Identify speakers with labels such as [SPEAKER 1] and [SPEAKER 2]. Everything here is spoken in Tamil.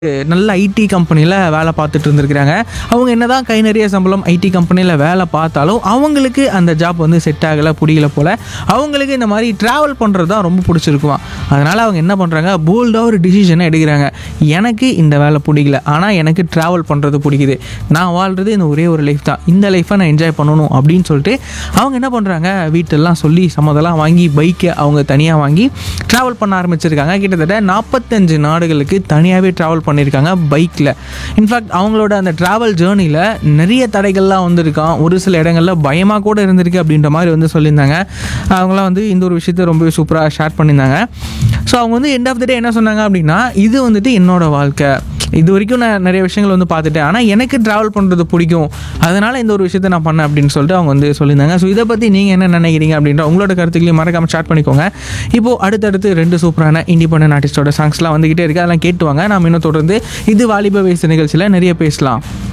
[SPEAKER 1] நல்ல ஐடி கம்பெனியில் வேலை பார்த்துட்டு இருந்திருக்கிறாங்க அவங்க என்னதான் கை நிறைய சம்பளம் ஐடி கம்பெனியில் வேலை பார்த்தாலும் அவங்களுக்கு அந்த ஜாப் வந்து செட் ஆகலை பிடிக்கல போல் அவங்களுக்கு இந்த மாதிரி ட்ராவல் பண்ணுறது தான் ரொம்ப பிடிச்சிருக்குமா அதனால் அவங்க என்ன பண்ணுறாங்க போல்டாக ஒரு டிசிஷனை எடுக்கிறாங்க எனக்கு இந்த வேலை பிடிக்கல ஆனால் எனக்கு ட்ராவல் பண்ணுறது பிடிக்குது நான் வாழ்கிறது இந்த ஒரே ஒரு லைஃப் தான் இந்த லைஃப்பை நான் என்ஜாய் பண்ணணும் அப்படின்னு சொல்லிட்டு அவங்க என்ன பண்ணுறாங்க வீட்டெல்லாம் சொல்லி சம்மதெல்லாம் வாங்கி பைக்கை அவங்க தனியாக வாங்கி ட்ராவல் பண்ண ஆரம்பிச்சிருக்காங்க கிட்டத்தட்ட நாற்பத்தஞ்சு நாடுகளுக்கு தனியாகவே ட்ராவல் பண்ணியிருக்காங்க பைக்கில் இன்ஃபேக்ட் அவங்களோட அந்த ட்ராவல் ஜேர்னியில் நிறைய தடைகள்லாம் வந்திருக்கான் ஒரு சில இடங்களில் பயமாக கூட இருந்திருக்கு அப்படின்ற மாதிரி வந்து சொல்லியிருந்தாங்க அவங்களாம் வந்து இந்த ஒரு விஷயத்தை ரொம்பவே சூப்பராக ஷேர் பண்ணியிருந்தாங்க ஸோ அவங்க வந்து எண்ட் ஆஃப் த டே என்ன சொன்னாங்க அப்படின்னா இது வந்துட்டு என்னோட வாழ்க்கை இது வரைக்கும் நான் நிறைய விஷயங்கள் வந்து பார்த்துட்டேன் ஆனால் எனக்கு ட்ராவல் பண்ணுறது பிடிக்கும் அதனால் இந்த ஒரு விஷயத்தை நான் பண்ணேன் அப்படின்னு சொல்லிட்டு அவங்க வந்து சொல்லியிருந்தாங்க ஸோ இதை பற்றி நீங்கள் என்ன நினைக்கிறீங்க அப்படின்ற உங்களோட கருத்துக்களையும் மறக்காமல் ஸ்டார்ட் பண்ணிக்கோங்க இப்போது அடுத்தடுத்து ரெண்டு சூப்பரான இண்டிபெண்டன்ட் ஆர்டிஸ்டோட சாங்ஸ்லாம் வந்துக்கிட்டே இருக்குது அதெல்லாம் கேட்டுவாங்க நாம் இன்னும் தொடர்ந்து இது வாலிப வயசு நிகழ்ச்சியில் நிறைய பேசலாம்